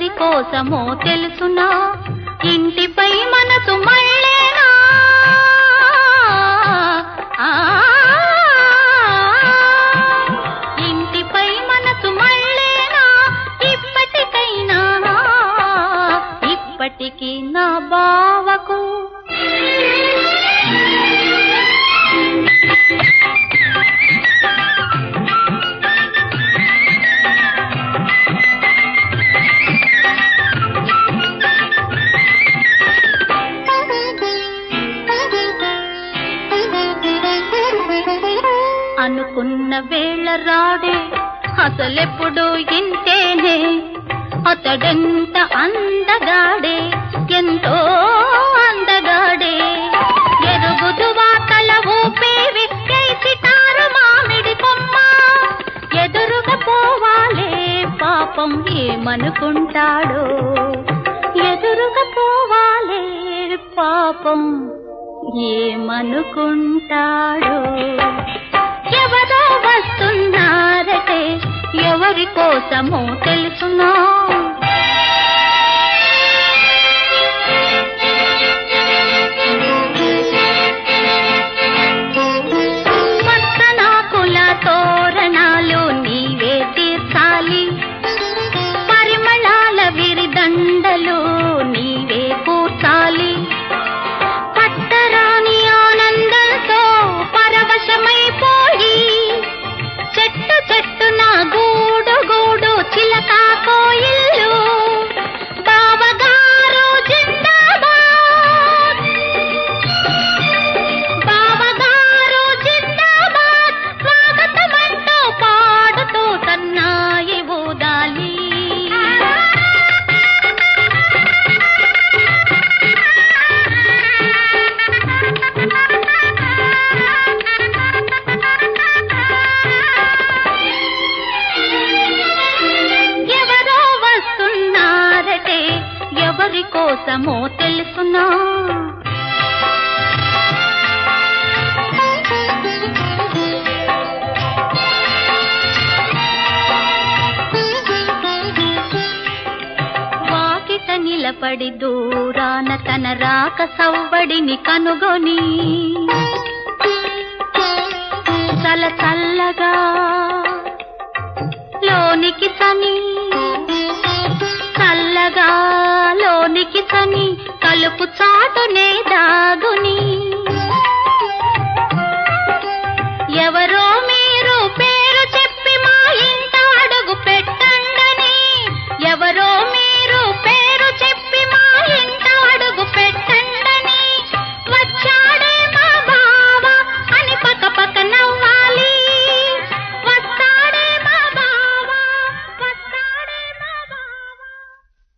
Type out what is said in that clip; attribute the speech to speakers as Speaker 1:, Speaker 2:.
Speaker 1: ఎవరి కోసమో తెలుసునా ఇంటిపై మనసు మళ్ళేనా ఆ, ఇంటిపై మనసు మళ్ళేనా ఇప్పటికైనా ఇప్పటికీ నా బావకు అనుకున్న వేళ రాడే అసలెప్పుడు ఇంతేనే అతడెంత అందగాడే ఎంతో అందగాడే ఎరుగుదు వాతల ఊపే విక్కై సితారు మామిడి కొమ్మ ఎదురుగా పోవాలే పాపం ఏమనుకుంటాడో ఎదురుగా పోవాలే పాపం ఏమనుకుంటాడో ఎవరో వస్తున్నారటే ఎవరి కోసమో తెలుసునా పచ్చనాకుల తోరణాలు నీవే తీర్చాలి పరిమళాల విరిదండలు నీవే కూర్చాలి పట్టరాని ఆనందంతో పరవశమైపోయి చెట్టు చెట్టు నా గూడు గూడు చిలక కోయిల్లు బావగారు జిందాబాద్ బావగారు జిందాబాద్ స్వాగతమంటూ పాడుతూ సన్నాయి ఊదాలి ఎవరో వస్తున్నారటే ఎవరి కోసమో తెలుసునా వాకిట నిలబడి దూరాన తన రాక సవ్వడిని కనుగొని చల చల్లగా లోనికి సని చల్లగా లోనికి సని కలుపు చాటునే దాగుని